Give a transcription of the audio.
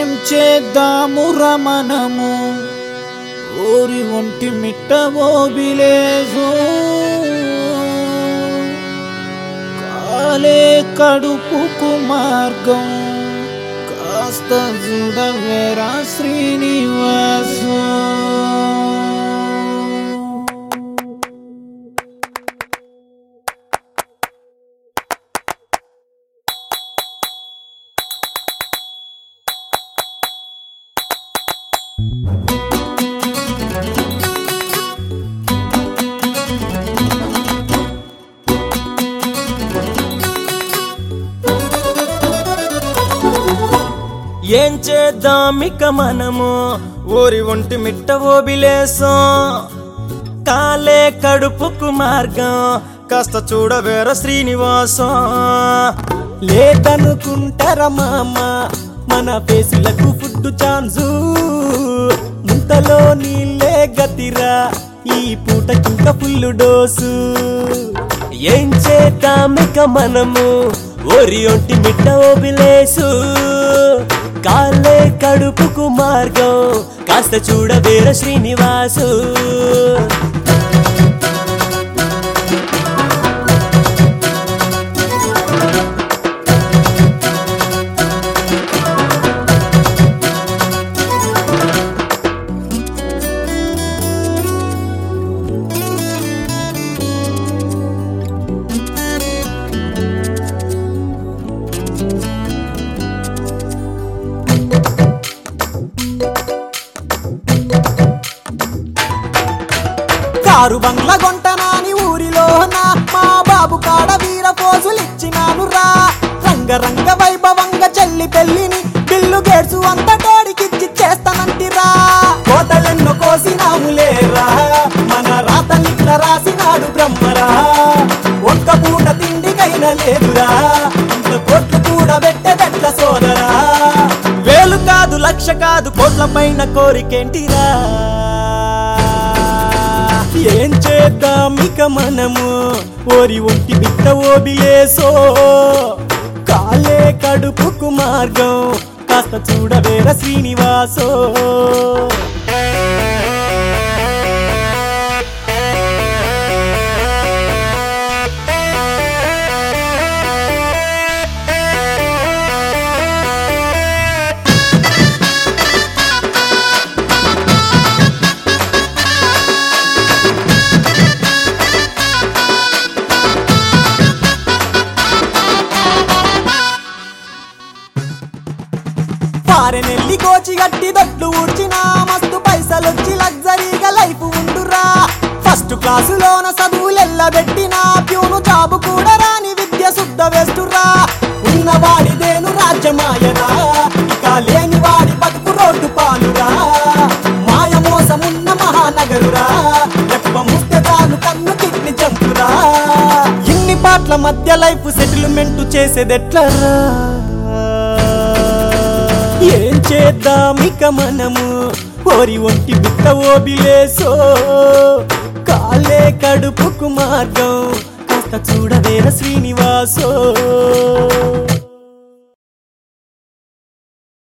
ఏం చేద్దామురా మనము ఓరి ఒంటి మిట్ట ఓబిలేసు కాలే కడుపుకు మార్గం కాస్త చూడవేరా శ్రీనివాసు ఏం చేద్దాం ఇక మనము ఊరి ఒంటి మిట్ట ఓబిలేసం కాలే కడుపుకు మార్గం కాస్త చూడవేర శ్రీనివాసం లేదనుకుంటారా మామ మన ఫేసులకు ఫుడ్ ఛాన్సు ముంతలో నీళ్ళే గతిరా ఈ పూటకింక ఫుల్ డోసు ఏం చేద్దాం ఇక మనము ఓరి ఒంటి మిట్ట ఓబిలేసు కాలే కడుపుకు మార్గం కాస్త చూడవేర శ్రీనివాసు కారు బంగ్లా కొంటనాని ఊరిలోన మా బాబు కాడ వీర పోజులిచ్చినాను రా రంగరంగ వైభవంగా చెల్లి పెళ్లిని బిల్లు గేట్సు అంత డోడికిచ్చి చేస్తానంటిరా కోటలెన్నో కోసినాము లేరా మన రాతనిట్ల రాసినాడు బ్రహ్మరా ఒక్క పూట తిండికైనా లేదురా ఇంత కోట్లు కూడా పెట్టదట్ల సోదరా వేలు కాదు లక్ష కాదు కోట్ల పైన కోరికేంటిరా ఏం చేద్దాం ఇక మనము ఓరి ఒంటి బిడ్డ ఓబిలేసో కాలే కడుపుకు మార్గం కాస్త చూడవేర శ్రీనివాసో పారెనెల్లి కోచి గట్టి దొడ్లు ఊడ్చిన మస్తు పైసలొచ్చి లగ్జరీగా లైఫ్ ఉండురా ఫస్ట్ క్లాసులోన చదువులెల్లబెట్టిన ప్యూను జాబు కూడా రాని విద్య శుద్ధ వేస్తురా ఉన్నవాడిదేను రాజ్యమాయరా ఇక లేని వాడి బతుకు రోడ్డు పాలురా మాయ మోసమున్న మహానగరురా ఎక్కువ ముస్తే చాలు కన్ను కిడ్ని చంపురా ఇన్ని పాటల మధ్య లైఫ్ సెటిల్మెంట్ చేసేదెట్లరా ఏం చేద్దాం ఇక మనము ఓరి ఒంటి బిట్ట ఓబిలేసో కాలే కడుపుకు మార్గం కాస్త చూడవేర శ్రీనివాసో